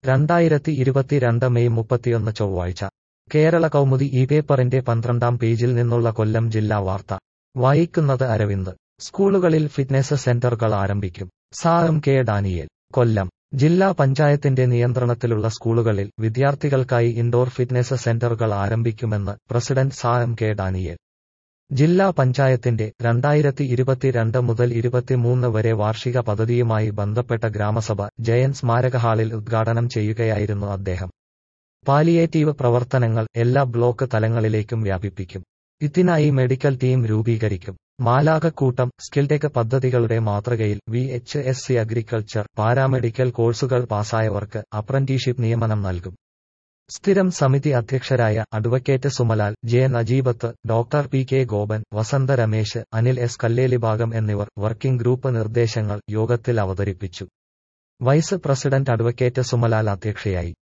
രണ്ടായിരത്തി ഇരുപത്തിരണ്ട് മെയ് മുപ്പത്തിയൊന്ന് ചൊവ്വാഴ്ച കേരള കൗമുദി ഈ പേപ്പറിന്റെ പന്ത്രണ്ടാം പേജിൽ നിന്നുള്ള കൊല്ലം ജില്ലാ വാർത്ത വായിക്കുന്നത് അരവിന്ദ് സ്കൂളുകളിൽ ഫിറ്റ്നസ് സെന്ററുകൾ ആരംഭിക്കും സാം കെ ഡാനിയേൽ കൊല്ലം ജില്ലാ പഞ്ചായത്തിന്റെ നിയന്ത്രണത്തിലുള്ള സ്കൂളുകളിൽ വിദ്യാർത്ഥികൾക്കായി ഇൻഡോർ ഫിറ്റ്നസ് സെന്ററുകൾ ആരംഭിക്കുമെന്ന് പ്രസിഡന്റ് സാം കെ ഡാനിയേൽ ജില്ലാ പഞ്ചായത്തിന്റെ രണ്ടായിരത്തി ഇരുപത്തിരണ്ട് മുതൽ ഇരുപത്തിമൂന്ന് വരെ വാർഷിക പദ്ധതിയുമായി ബന്ധപ്പെട്ട ഗ്രാമസഭ ജയൻ സ്മാരക ഹാളിൽ ഉദ്ഘാടനം ചെയ്യുകയായിരുന്നു അദ്ദേഹം പാലിയേറ്റീവ് പ്രവർത്തനങ്ങൾ എല്ലാ ബ്ലോക്ക് തലങ്ങളിലേക്കും വ്യാപിപ്പിക്കും ഇതിനായി മെഡിക്കൽ ടീം രൂപീകരിക്കും മാലാകക്കൂട്ടം സ്കിൽടെക് പദ്ധതികളുടെ മാതൃകയിൽ V H S C agriculture paramedical കോഴ്സുകൾ പാസ്സായവർക്ക് അപ്രന്റീഷിപ്പ് നിയമനം നൽകും സ്ഥിരം സമിതി അധ്യക്ഷരായ advocate Sumalal J Najeebath doctor P K Gopan Vasantha Ramesh Anil S Kallelibhagam എന്നിവർ വർക്കിംഗ് ഗ്രൂപ്പ് നിർദ്ദേശങ്ങൾ യോഗത്തിൽ അവതരിപ്പിച്ചു വൈസ് പ്രസിഡന്റ് അഡ്വക്കേറ്റ് സുമലാൽ അധ്യക്ഷയായി